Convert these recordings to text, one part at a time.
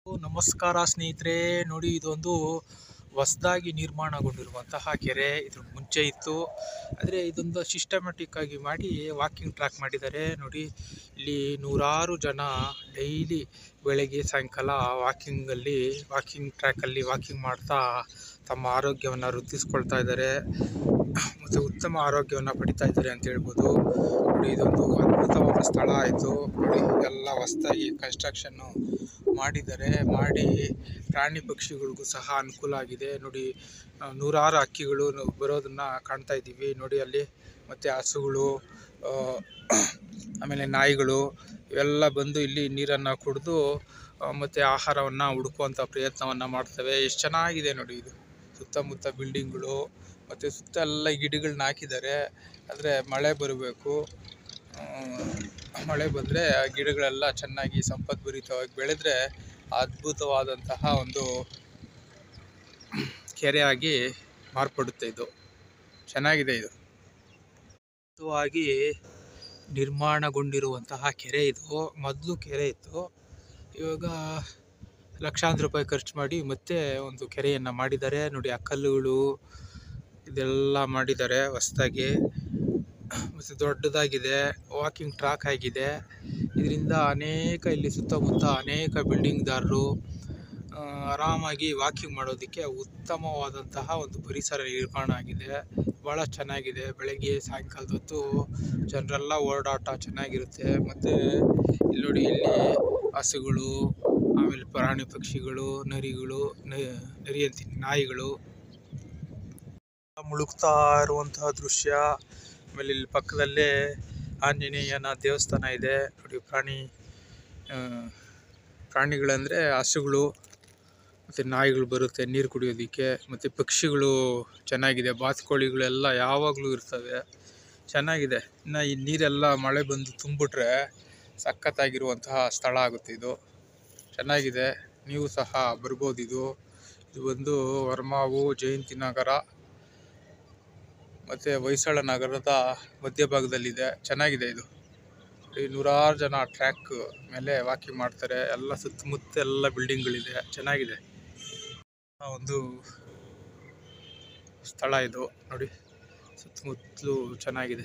ನಮಸ್ಕಾರ ಸ್ನೇಹಿತರೆ ನೋಡಿ ಇದೊಂದು ಹೊಸದಾಗಿ ನಿರ್ಮಾಣಗೊಂಡಿರುವಂತಹ ಕೆರೆ ಇದ್ರ ಮುಂಚೆ ಇತ್ತು ಆದರೆ ಇದೊಂದು ಸಿಸ್ಟಮ್ಯಾಟಿಕ್ ಆಗಿ ಮಾಡಿ ವಾಕಿಂಗ್ ಟ್ರ್ಯಾಕ್ ಮಾಡಿದ್ದಾರೆ ನೋಡಿ ಇಲ್ಲಿ ನೂರಾರು ಜನ ಡೈಲಿ ಬೆಳಗ್ಗೆ ಸಾಯಂಕಾಲ ವಾಕಿಂಗಲ್ಲಿ ವಾಕಿಂಗ್ ಟ್ರ್ಯಾಕಲ್ಲಿ ವಾಕಿಂಗ್ ಮಾಡ್ತಾ ತಮ್ಮ ಆರೋಗ್ಯವನ್ನು ವೃದ್ಧಿಸ್ಕೊಳ್ತಾ ಇದ್ದಾರೆ ಮತ್ತು ಉತ್ತಮ ಆರೋಗ್ಯವನ್ನು ಪಡಿತಾ ಇದ್ದಾರೆ ಅಂತ ಹೇಳ್ಬೋದು ನೋಡಿ ಇದೊಂದು ಅದ್ಭುತವಾದ ಸ್ಥಳ ಆಯಿತು ನೋಡಿ ಎಲ್ಲ ಹೊಸದಾಗಿ ಕನ್ಸ್ಟ್ರಕ್ಷನ್ನು ಮಾಡಿದ್ದಾರೆ ಮಾಡಿ ಪ್ರಾಣಿ ಪಕ್ಷಿಗಳಿಗೂ ಸಹ ಅನುಕೂಲ ಆಗಿದೆ ನೋಡಿ ಆ, ನೂರಾರು ಹಕ್ಕಿಗಳು ನ- ಬರೋದನ್ನ ಕಾಣ್ತಾ ಇದ್ದೀವಿ ನೋಡಿ ಅಲ್ಲಿ ಮತ್ತು ಹಸುಗಳು ಆ, ಆಮೇಲೆ ನಾಯಿಗಳು ಇವೆಲ್ಲ ಬಂದು ಇಲ್ಲಿ ನೀರನ್ನು ಕುಡಿದು ಮತ್ತು ಆಹಾರವನ್ನು ಹುಡುಕುವಂಥ ಪ್ರಯತ್ನವನ್ನು ಮಾಡ್ತವೆ ಎಷ್ಟು ಚೆನ್ನಾಗಿದೆ ನೋಡಿ ಇದು ಸುತ್ತಮುತ್ತ ಬಿಲ್ಡಿಂಗ್ಗಳು ಮತ್ತು ಸುತ್ತ ಎಲ್ಲ ಗಿಡಗಳನ್ನ ಹಾಕಿದ್ದಾರೆ ಆದರೆ ಮಳೆ ಬರಬೇಕು ಮಳೆ ಬಂದರೆ ಆ ಗಿಡಗಳೆಲ್ಲ ಚೆನ್ನಾಗಿ ಸಂಪದ್ಭರಿತವಾಗಿ ಬೆಳೆದ್ರೆ ಅದ್ಭುತವಾದಂತಹ ಒಂದು ಕೆರೆಯಾಗಿ ಮಾರ್ಪಡುತ್ತೆ ಇದು ಚೆನ್ನಾಗಿದೆ ಇದು ಅದ್ಭುತವಾಗಿ ನಿರ್ಮಾಣಗೊಂಡಿರುವಂತಹ ಕೆರೆ ಇದು ಮೊದಲು ಕೆರೆ ಇತ್ತು ಇವಾಗ ಲಕ್ಷಾಂತರ ರೂಪಾಯಿ ಖರ್ಚು ಮಾಡಿ ಮತ್ತೆ ಒಂದು ಕೆರೆಯನ್ನು ಮಾಡಿದ್ದಾರೆ ನೋಡಿ ಆ ಕಲ್ಲುಗಳು ಇದೆಲ್ಲ ಮಾಡಿದ್ದಾರೆ ಹೊಸ್ದಾಗಿ ಮತ್ತು ದೊಡ್ಡದಾಗಿದೆ ವಾಕಿಂಗ್ ಟ್ರ್ಯಾಕ್ ಆಗಿದೆ ಇದರಿಂದ ಅನೇಕ ಇಲ್ಲಿ ಸುತ್ತಮುತ್ತ ಅನೇಕ ಬಿಲ್ಡಿಂಗ್ದಾರರು ಆ, ಆರಾಮಾಗಿ ವಾಕಿಂಗ್ ಮಾಡೋದಕ್ಕೆ ಉತ್ತಮವಾದಂತಹ ಒಂದು ಪರಿಸರ ನಿರ್ಮಾಣ ಆಗಿದೆ ಭಾಳ ಚೆನ್ನಾಗಿದೆ ಬೆಳಗ್ಗೆ ಸಾಯಂಕಾಲದ ಹೊತ್ತು ಜನರೆಲ್ಲ ಓಡಾಟ ಚೆನ್ನಾಗಿರುತ್ತೆ ಮತ್ತು ಇಲ್ಲಿ ನೋಡಿ ಇಲ್ಲಿ ಹಸುಗಳು ಆಮೇಲೆ ಪ್ರಾಣಿ ಪಕ್ಷಿಗಳು ನರಿಗಳು ನ- ನರಿ ಅಂತೀನಿ ನಾಯಿಗಳು ಮುಳುಗ್ತಾ ಇರುವಂತಹ ದೃಶ್ಯ ಆಮೇಲೆ ಇಲ್ಲಿ ಪಕ್ಕದಲ್ಲೇ ಆಂಜನೇಯನ ದೇವಸ್ಥಾನ ಇದೆ ನೋಡಿ ಪ್ರಾಣಿ ಆ, ಪ್ರಾಣಿಗಳಂದರೆ ಹಸುಗಳು ಮತ್ತು ನಾಯಿಗಳು ಬರುತ್ತೆ ನೀರು ಕುಡಿಯೋದಕ್ಕೆ ಮತ್ತು ಪಕ್ಷಿಗಳು ಚೆನ್ನಾಗಿದೆ ಬಾತುಕೋಳಿಗಳೆಲ್ಲ ಯಾವಾಗಲೂ ಇರ್ತವೆ ಚೆನ್ನಾಗಿದೆ ಇನ್ನು ಈ ನೀರೆಲ್ಲ ಮಳೆ ಬಂದು ತುಂಬಿಟ್ರೆ ಸಖತ್ತಾಗಿರುವಂತಹ ಸ್ಥಳ ಆಗುತ್ತೆ ಇದು ಚೆನ್ನಾಗಿದೆ ನೀವು ಸಹ ಬರ್ಬೋದು ಇದು ಇದು ಬಂದು ವರ್ಮಾವು ಜಯಂತಿ ನಗರ ಮತ್ತು ಹೊಯ್ಸಳ ನಗರದ ಮಧ್ಯಭಾಗದಲ್ಲಿದೆ ಚೆನ್ನಾಗಿದೆ ಇದು ಈ ನೂರಾರು ಜನ ಟ್ರ್ಯಾಕ್ ಮೇಲೆ ವಾಕಿಂಗ್ ಮಾಡ್ತಾರೆ ಎಲ್ಲ ಸುತ್ತಮುತ್ತ ಎಲ್ಲ ಬಿಲ್ಡಿಂಗ್ಗಳಿದೆ ಚೆನ್ನಾಗಿದೆ ಆ ಒಂದು ಸ್ಥಳ ಇದು ನೋಡಿ ಸುತ್ತಮುತ್ತಲು ಚೆನ್ನಾಗಿದೆ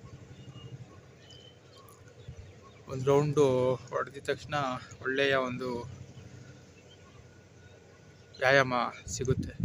ಒಂದು ರೌಂಡು ಹೊಡೆದಿದ ತಕ್ಷಣ ಒಳ್ಳೆಯ ಒಂದು ವ್ಯಾಯಾಮ ಸಿಗುತ್ತೆ